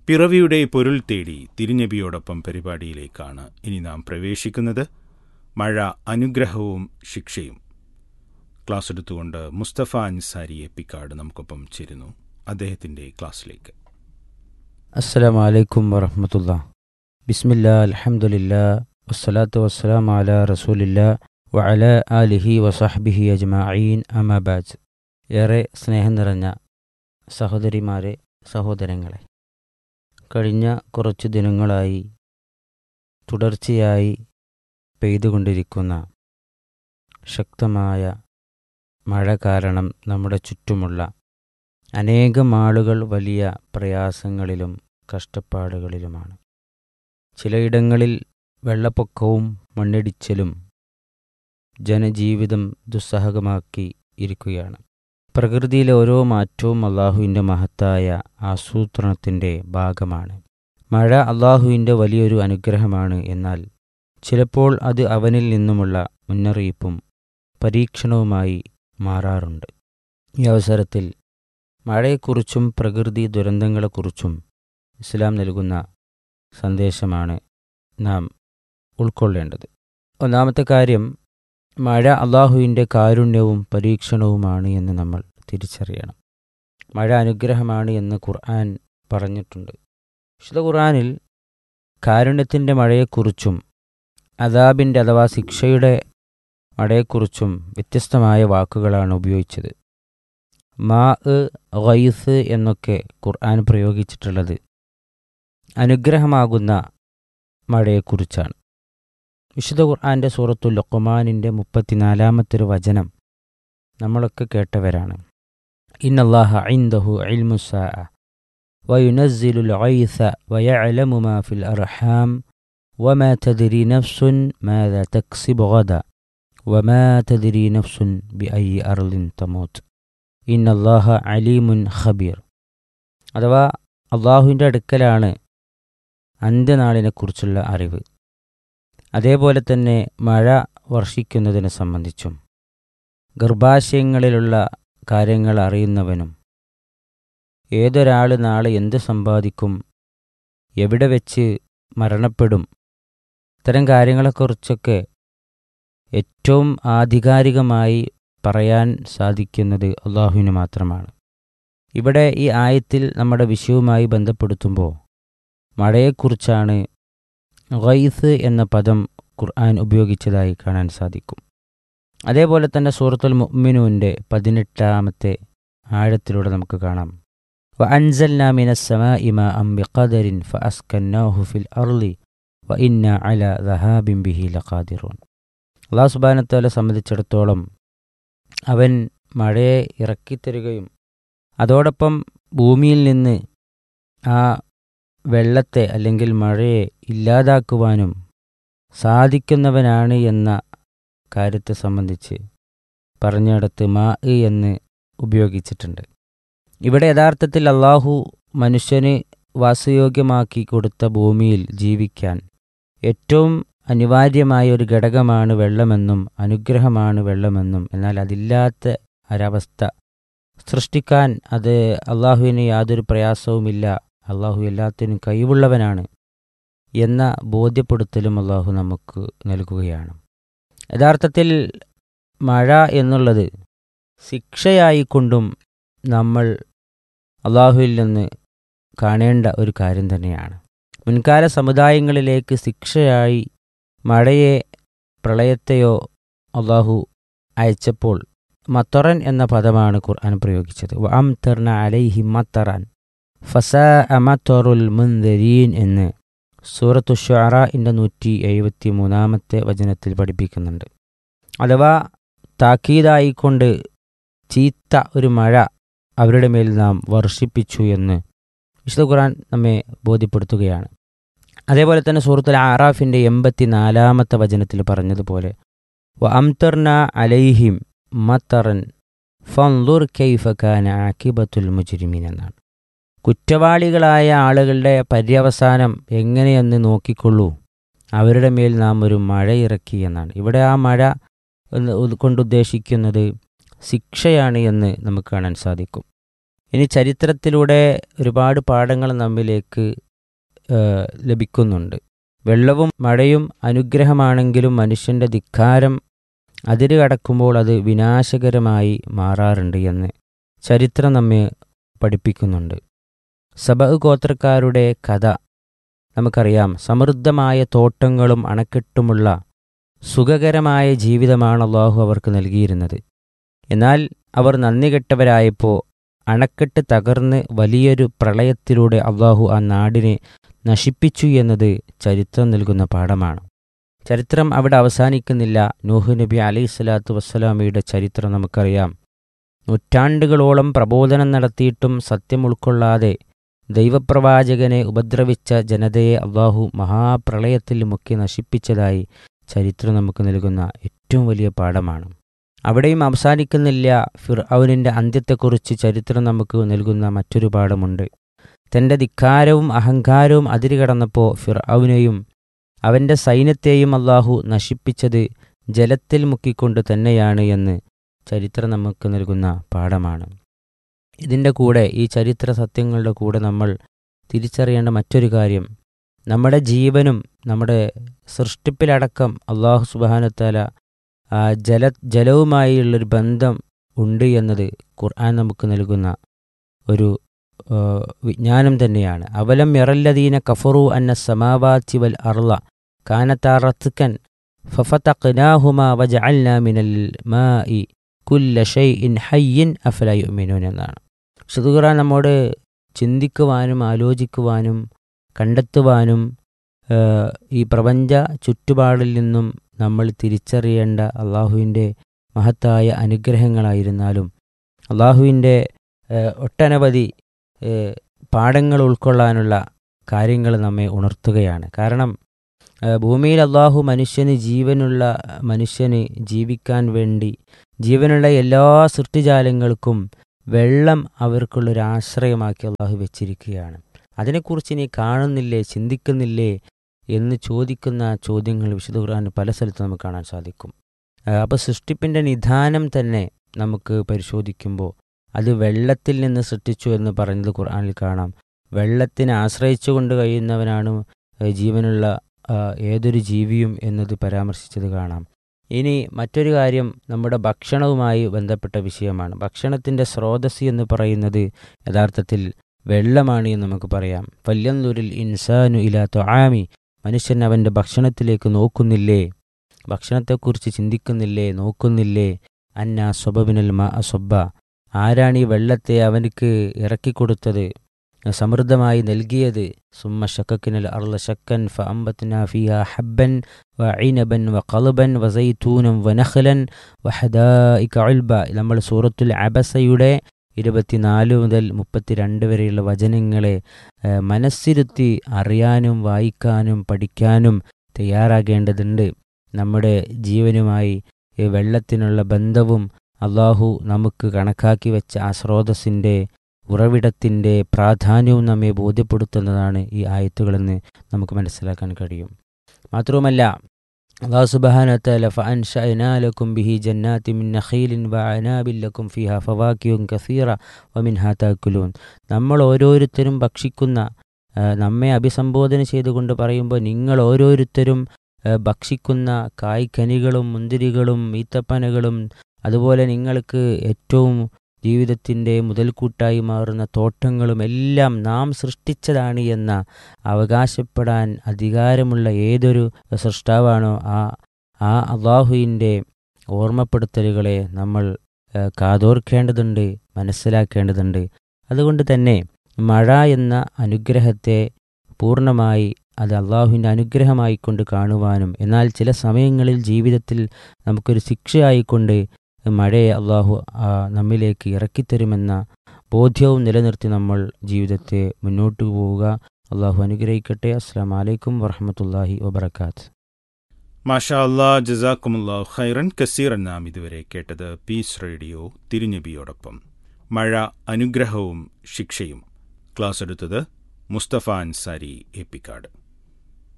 പിറവിയുടെ പൊരുൾ തേടി തിരുനബിയോടൊപ്പം പരിപാടിയിലേക്കാണ് ഇനി നാം പ്രവേശിക്കുന്നത് മഴ അനുഗ്രഹവും ശിക്ഷയും ക്ലാസ് എടുത്തുകൊണ്ട് മുസ്തഫ അൻസാരി എപ്പിക്കാട് നമുക്കൊപ്പം ചേരുന്നു അദ്ദേഹത്തിന്റെ ക്ലാസ്സിലേക്ക് അസ്സലാം വലൈക്കും വറഹമത്തുള്ള ബിസ്മില്ലാ അൽഹംദുലില്ലാ വസ്സലാത്തു വസ്സലാം അല റസൂലില്ലാ വഅല ആലിഹി വസഹ്ബിഹി അജ്മഈൻ അമാബാജ് ഏറെ സ്നേഹം നിറഞ്ഞ സഹോദരിമാരെ സഹോദരങ്ങളെ കഴിഞ്ഞ കുറച്ച് ദിനങ്ങളായി തുടർച്ചയായി പെയ്തുകൊണ്ടിരിക്കുന്ന ശക്തമായ മഴ കാരണം നമ്മുടെ ചുറ്റുമുള്ള അനേകം ആളുകൾ വലിയ പ്രയാസങ്ങളിലും കഷ്ടപ്പാടുകളിലുമാണ് ചിലയിടങ്ങളിൽ വെള്ളപ്പൊക്കവും മണ്ണിടിച്ചിലും ജനജീവിതം ദുസ്സഹമാക്കി ഇരിക്കുകയാണ് പ്രകൃതിയിലെ ഓരോ മാറ്റവും അള്ളാഹുവിൻ്റെ മഹത്തായ ആസൂത്രണത്തിൻ്റെ ഭാഗമാണ് മഴ അള്ളാഹുവിൻ്റെ വലിയൊരു അനുഗ്രഹമാണ് എന്നാൽ ചിലപ്പോൾ അത് അവനിൽ നിന്നുമുള്ള മുന്നറിയിപ്പും പരീക്ഷണവുമായി മാറാറുണ്ട് ഈ അവസരത്തിൽ മഴയെക്കുറിച്ചും പ്രകൃതി ദുരന്തങ്ങളെക്കുറിച്ചും ഇസ്ലാം നൽകുന്ന സന്ദേശമാണ് നാം ഉൾക്കൊള്ളേണ്ടത് ഒന്നാമത്തെ കാര്യം മഴ അള്ളാഹുവിൻ്റെ കാരുണ്യവും പരീക്ഷണവുമാണ് എന്ന് നമ്മൾ തിരിച്ചറിയണം മഴ അനുഗ്രഹമാണ് എന്ന് ഖുർആൻ പറഞ്ഞിട്ടുണ്ട് വിശുദ്ധ ഖുർആനിൽ കാരുണ്യത്തിൻ്റെ മഴയെക്കുറിച്ചും അദാബിൻ്റെ അഥവാ ശിക്ഷയുടെ മഴയെക്കുറിച്ചും വ്യത്യസ്തമായ വാക്കുകളാണ് ഉപയോഗിച്ചത് മാ ഗൈസ് എന്നൊക്കെ ഖുർആൻ പ്രയോഗിച്ചിട്ടുള്ളത് അനുഗ്രഹമാകുന്ന മഴയെക്കുറിച്ചാണ് വിശുദ്ധ ഖുർആൻ്റെ സൂറത്തുൽ ലുഖ്മാനിൻ്റെ മുപ്പത്തിനാലാമത്തെ ഒരു വചനം നമ്മളൊക്കെ കേട്ടവരാണ് ഇന്നല്ലാഹ ഐന്ദഹു ഇൽമുസാ വയുനസ്സിലുൽ ഐസ വയഅലമു മാ ഫിൽ അർഹാം وما تدري نفس ماذا تكسب غدا وما تدري نفس بأي أرض تموت ഇൻ അള്ളാഹ അലീമുൻ ഖബീർ അഥവാ അള്ളാഹുവിൻ്റെ അടുക്കലാണ് അന്ത്യനാളിനെക്കുറിച്ചുള്ള അറിവ് അതേപോലെ തന്നെ മഴ വർഷിക്കുന്നതിനെ സംബന്ധിച്ചും ഗർഭാശയങ്ങളിലുള്ള കാര്യങ്ങൾ അറിയുന്നവനും ഏതൊരാൾ നാളെ എന്ത് സമ്പാദിക്കും എവിടെ വെച്ച് മരണപ്പെടും ഇത്തരം കാര്യങ്ങളെക്കുറിച്ചൊക്കെ ഏറ്റവും ആധികാരികമായി പറയാൻ സാധിക്കുന്നത് അള്ളാഹുവിന് മാത്രമാണ് ഇവിടെ ഈ ആയത്തിൽ നമ്മുടെ വിഷയവുമായി ബന്ധപ്പെടുത്തുമ്പോൾ മഴയെക്കുറിച്ചാണ് ഗൈസ് എന്ന പദം ഖുർആൻ ഉപയോഗിച്ചതായി കാണാൻ സാധിക്കും അതേപോലെ തന്നെ സൂറത്തുൽ മുഅ്മിനൂൻ്റെ പതിനെട്ടാമത്തെ ആഴത്തിലൂടെ നമുക്ക് കാണാം വ അൻസൽനാ മിനസ്സമാ ഇമ അം ബിഖദരിൻ ഫ അസ്കന്നാഹു ഫിൽ അർളി വ ഇന്ന അല ദഹാബിൻ ബിഹി ലഖാദിറൂൻ അള്ളാഹു സുബാനത്തോലെ സംബന്ധിച്ചിടത്തോളം അവൻ മഴയെ ഇറക്കിത്തരികയും അതോടൊപ്പം ഭൂമിയിൽ നിന്ന് ആ വെള്ളത്തെ അല്ലെങ്കിൽ മഴയെ ഇല്ലാതാക്കുവാനും സാധിക്കുന്നവനാണ് എന്ന കാര്യത്തെ സംബന്ധിച്ച് പറഞ്ഞിടത്ത് മാ എന്ന് ഉപയോഗിച്ചിട്ടുണ്ട് ഇവിടെ യഥാർത്ഥത്തിൽ അള്ളാഹു മനുഷ്യന് വാസയോഗ്യമാക്കി കൊടുത്ത ഭൂമിയിൽ ജീവിക്കാൻ ഏറ്റവും അനിവാര്യമായ ഒരു ഘടകമാണ് വെള്ളമെന്നും അനുഗ്രഹമാണ് വെള്ളമെന്നും എന്നാൽ അതില്ലാത്ത ഒരവസ്ഥ സൃഷ്ടിക്കാൻ അത് അള്ളാഹുവിന് യാതൊരു പ്രയാസവുമില്ല അള്ളാഹു എല്ലാത്തിനും കഴിവുള്ളവനാണ് എന്ന ബോധ്യപ്പെടുത്തലും അള്ളാഹു നമുക്ക് നൽകുകയാണ് യഥാർത്ഥത്തിൽ മഴ എന്നുള്ളത് ശിക്ഷയായിക്കൊണ്ടും നമ്മൾ അള്ളാഹുവിൽ നിന്ന് കാണേണ്ട ഒരു കാര്യം തന്നെയാണ് മുൻകാല സമുദായങ്ങളിലേക്ക് ശിക്ഷയായി മഴയെ പ്രളയത്തെയോ അള്ളാഹു അയച്ചപ്പോൾ മത്തറൻ എന്ന പദമാണ് ഖുർആൻ പ്രയോഗിച്ചത് അം തെർണ അലൈഹി മത്തറാൻ ഫസ അമത്തറുൽ മുൻദരീൻ എന്ന് സൂറത്തു ഷാറഇൻ്റെ നൂറ്റി എഴുപത്തി മൂന്നാമത്തെ വചനത്തിൽ പഠിപ്പിക്കുന്നുണ്ട് അഥവാ താക്കീതായിക്കൊണ്ട് ചീത്ത ഒരു മഴ അവരുടെ മേൽ നാം വർഷിപ്പിച്ചു എന്ന് വിശുദ്ധ ഖുർആൻ നമ്മെ ബോധ്യപ്പെടുത്തുകയാണ് അതേപോലെ തന്നെ സൂറത്തുൽ ആറാഫിൻ്റെ എൺപത്തി നാലാമത്തെ വചനത്തിൽ പറഞ്ഞതുപോലെ വ അംതർന അലൈഹിം മത്തറൻ ഫൻലുർ കൈഫക്കാന ആക്കിബത്തുൽ മുജ്രിമീൻ എന്നാണ് കുറ്റവാളികളായ ആളുകളുടെ പര്യവസാനം എങ്ങനെയെന്ന് നോക്കിക്കൊള്ളൂ അവരുടെ മേൽ നാം ഒരു മഴ ഇറക്കി എന്നാണ് ഇവിടെ ആ മഴ എന്ന് കൊണ്ടുദ്ദേശിക്കുന്നത് ശിക്ഷയാണ് എന്ന് നമുക്ക് കാണാൻ സാധിക്കും ഇനി ചരിത്രത്തിലൂടെ ഒരുപാട് പാഠങ്ങൾ നമ്മിലേക്ക് ഏഹ്, ലഭിക്കുന്നുണ്ട് വെള്ളവും മഴയും അനുഗ്രഹമാണെങ്കിലും മനുഷ്യൻ്റെ ധിക്കാരം അതിര് കടക്കുമ്പോൾ അത് വിനാശകരമായി മാറാറുണ്ട് എന്ന് ചരിത്രം നമ്മെ പഠിപ്പിക്കുന്നുണ്ട് സബ ഗോത്രക്കാരുടെ കഥ നമുക്കറിയാം സമൃദ്ധമായ തോട്ടങ്ങളും അണക്കെട്ടുമുള്ള സുഖകരമായ ജീവിതമാണ് അള്ളാഹു അവർക്ക് നൽകിയിരുന്നത് എന്നാൽ അവർ നന്ദി കെട്ടവരായപ്പോൾ അണക്കെട്ട് തകർന്ന് വലിയൊരു പ്രളയത്തിലൂടെ അള്ളാഹു ആ നാടിനെ നശിപ്പിച്ചു എന്നത് ചരിത്രം നൽകുന്ന പാഠമാണ് ചരിത്രം അവിടെ അവസാനിക്കുന്നില്ല നൂഹ് നബി അലൈഹി സ്വലാത്തു വസ്സലാമയുടെ ചരിത്രം നമുക്കറിയാം നൂറ്റാണ്ടുകളോളം പ്രബോധനം നടത്തിയിട്ടും സത്യം ഉൾക്കൊള്ളാതെ ദൈവപ്രവാചകനെ ഉപദ്രവിച്ച ജനതയെ അള്ളാഹു മഹാപ്രളയത്തിൽ മുക്കി നശിപ്പിച്ചതായി ചരിത്രം നമുക്ക് നൽകുന്ന ഏറ്റവും വലിയ പാഠമാണ് അവിടെയും അവസാനിക്കുന്നില്ല ഫിർ അവനിൻ്റെ അന്ത്യത്തെക്കുറിച്ച് ചരിത്രം നമുക്ക് നൽകുന്ന മറ്റൊരു പാഠമുണ്ട് തൻ്റെ ധിക്കാരവും അഹങ്കാരവും അതിരുകടന്നപ്പോൾ ഫിർ അവനെയും അവൻ്റെ സൈന്യത്തെയും അള്ളാഹു നശിപ്പിച്ചത് ജലത്തിൽ മുക്കിക്കൊണ്ട് തന്നെയാണ് എന്ന് ചരിത്രം നമുക്ക് നൽകുന്ന പാഠമാണ് ഇതിൻ്റെ കൂടെ ഈ ചരിത്ര സത്യങ്ങളുടെ കൂടെ നമ്മൾ തിരിച്ചറിയേണ്ട മറ്റൊരു കാര്യം നമ്മുടെ ജീവനും നമ്മുടെ സൃഷ്ടിപ്പിലടക്കം അള്ളാഹു സുബാനത്താല ആ ജല ജലവുമായുള്ളൊരു ബന്ധം ഉണ്ട് എന്നത് ഖുർആൻ നമുക്ക് നൽകുന്ന ഒരു ആ, വിജ്ഞാനം തന്നെയാണ് അവലം യറല്ലദീന കഫറു അന്ന സമാവാത്തി വൽ അർള കാനത്താ റത്കൻ ഫഫതഖ്നാഹുമാ വജഅൽനാ മിനൽ മാഇ കുല്ല ഷൈഇൻ ഹയ്യിൻ അഫല യുഅ്മിനൂൻ എന്നാണ് വിശുദ്ധ ഖുർആൻ നമ്മോട് ചിന്തിക്കുവാനും ആലോചിക്കുവാനും കണ്ടെത്തുവാനും ആ, ഈ പ്രപഞ്ച ചുറ്റുപാടിൽ നിന്നും നമ്മൾ തിരിച്ചറിയേണ്ട അള്ളാഹുവിൻ്റെ മഹത്തായ അനുഗ്രഹങ്ങളായിരുന്നാലും അള്ളാഹുവിൻ്റെ ഏഹ്, ഒട്ടനവധി ഏഹ്, പാഠങ്ങൾ ഉൾക്കൊള്ളാനുള്ള കാര്യങ്ങൾ നമ്മെ ഉണർത്തുകയാണ് കാരണം ഏഹ്, ഭൂമിയിൽ അള്ളാഹു മനുഷ്യന് ജീവനുള്ള മനുഷ്യന് ജീവിക്കാൻ വേണ്ടി ജീവനുള്ള എല്ലാ സൃഷ്ടിജാലങ്ങൾക്കും വെള്ളം അവർക്കുള്ളൊരു ആശ്രയമാക്കി അള്ളാഹു വെച്ചിരിക്കുകയാണ് അതിനെക്കുറിച്ച് ഇനി കാണുന്നില്ലേ ചിന്തിക്കുന്നില്ലേ എന്ന് ചോദിക്കുന്ന ചോദ്യങ്ങൾ വിശുദ്ധ ഖുർആൻ പല സ്ഥലത്തും നമുക്ക് കാണാൻ സാധിക്കും അപ്പോൾ സൃഷ്ടിപ്പിൻ്റെ നിധാനം തന്നെ നമുക്ക് പരിശോധിക്കുമ്പോൾ അത് വെള്ളത്തിൽ നിന്ന് സൃഷ്ടിച്ചു എന്ന് പറയുന്നത് ഖുർആനിൽ കാണാം വെള്ളത്തിനെ ആശ്രയിച്ചുകൊണ്ട് കഴിയുന്നവനാണ് ഏഹ്, ജീവനുള്ള ആ, ഏതൊരു ജീവിയും എന്നത് പരാമർശിച്ചത് കാണാം ഇനി മറ്റൊരു കാര്യം നമ്മുടെ ഭക്ഷണവുമായി ബന്ധപ്പെട്ട വിഷയമാണ് ഭക്ഷണത്തിൻ്റെ സ്രോതസ് എന്ന് പറയുന്നത് യഥാർത്ഥത്തിൽ വെള്ളമാണ് എന്ന് നമുക്ക് പറയാം ഫല്യന്തൂരിൽ ഇൻസാനു ഇലാത്ത ആമി മനുഷ്യൻ അവൻ്റെ ഭക്ഷണത്തിലേക്ക് നോക്കുന്നില്ലേ ഭക്ഷണത്തെക്കുറിച്ച് ചിന്തിക്കുന്നില്ലേ നോക്കുന്നില്ലേ അന്ന സ്വബബിനൽ മാ അസ്വബ ആരാണ് ഈ വെള്ളത്തെ അവനക്ക് ഇറക്കിക്കൊടുത്തത് സമൃദ്ധമായി നൽകിയത് സുമ്മ ഷക്കക്കിനൽ അർള ഷക്കൻ ഫ അമ്പത്തിന ഫിയ ഹബ്ബൻ വ ഐനബൻ വ കളബൻ വ സൈത്തൂനം വ നഖലൻ വ ഹദായിക ഉൽബ നമ്മൾ സൂറത്തുൽ അബസയുടെ ഇരുപത്തിനാല് മുതൽ മുപ്പത്തിരണ്ട് വരെയുള്ള വചനങ്ങളെ ഏഹ്, മനസ്സിരുത്തി അറിയാനും വായിക്കാനും പഠിക്കാനും തയ്യാറാകേണ്ടതുണ്ട് നമ്മുടെ ജീവനുമായി ഈ വെള്ളത്തിനുള്ള ബന്ധവും അള്ളാഹു നമുക്ക് കണക്കാക്കി വെച്ച ആ സ്രോതസ്സിൻ്റെ ഉറവിടത്തിൻ്റെ പ്രാധാന്യവും നമ്മെ ബോധ്യപ്പെടുത്തുന്നതാണ് ഈ ആയത്തുകളെന്ന് നമുക്ക് മനസ്സിലാക്കാൻ കഴിയും മാത്രവുമല്ല അള്ളാഹു സുബാനത്തല ഫഅൻഷഅനാലക്കും ബിഹി ജന്നാത്തി മിൻ നഖീലിൻ വഅനാബിൻ ലക്കും ഫിഹാ ഫവാക്കിഹുൻ കസീറ വമിൻഹാ താക്കുലൂൻ നമ്മൾ ഓരോരുത്തരും ഭക്ഷിക്കുന്ന ആ, നമ്മെ അഭിസംബോധന ചെയ്തുകൊണ്ട് പറയുമ്പോൾ നിങ്ങൾ ഓരോരുത്തരും ആ, ഭക്ഷിക്കുന്ന കായ്ക്കനികളും മുന്തിരികളും ഈത്തപ്പനകളും അതുപോലെ നിങ്ങൾക്ക് ഏറ്റവും ജീവിതത്തിൻ്റെ മുതൽക്കൂട്ടായി മാറുന്ന തോട്ടങ്ങളും എല്ലാം നാം സൃഷ്ടിച്ചതാണ് എന്ന അവകാശപ്പെടാൻ അധികാരമുള്ള ഏതൊരു സൃഷ്ടാവാണോ ആ ആ അള്ളാഹുവിൻ്റെ ഓർമ്മപ്പെടുത്തലുകളെ നമ്മൾ ആ, കാതോർക്കേണ്ടതുണ്ട് മനസ്സിലാക്കേണ്ടതുണ്ട് അതുകൊണ്ട് തന്നെ മഴ എന്ന അനുഗ്രഹത്തെ പൂർണ്ണമായി അത് അള്ളാഹുവിൻ്റെ അനുഗ്രഹമായിക്കൊണ്ട് കാണുവാനും എന്നാൽ ചില സമയങ്ങളിൽ ജീവിതത്തിൽ നമുക്കൊരു ശിക്ഷയായിക്കൊണ്ട് മഴയെ അള്ളാഹു ആ, നമ്മിലേക്ക് ഇറക്കിത്തരുമെന്ന ബോധ്യവും നിലനിർത്തി നമ്മൾ ജീവിതത്തെ മുന്നോട്ട് പോവുക അള്ളാഹു അനുഗ്രഹിക്കട്ടെ അസ്സാം വലൈക്കും വറഹമത്തല്ലാഹി വബർക്കാത്ത് മാഷാ അല്ലാ ജസാക്കുമുല്ലാ ഖൈറൻ കസീറൻ നാം ഇതുവരെ കേട്ടത് പീസ് റേഡിയോ തിരുനബിയോടൊപ്പം മഴ അനുഗ്രഹവും ശിക്ഷയും ക്ലാസ് എടുത്തത് മുസ്തഫ അൻസാരി എപ്പിക്കാട്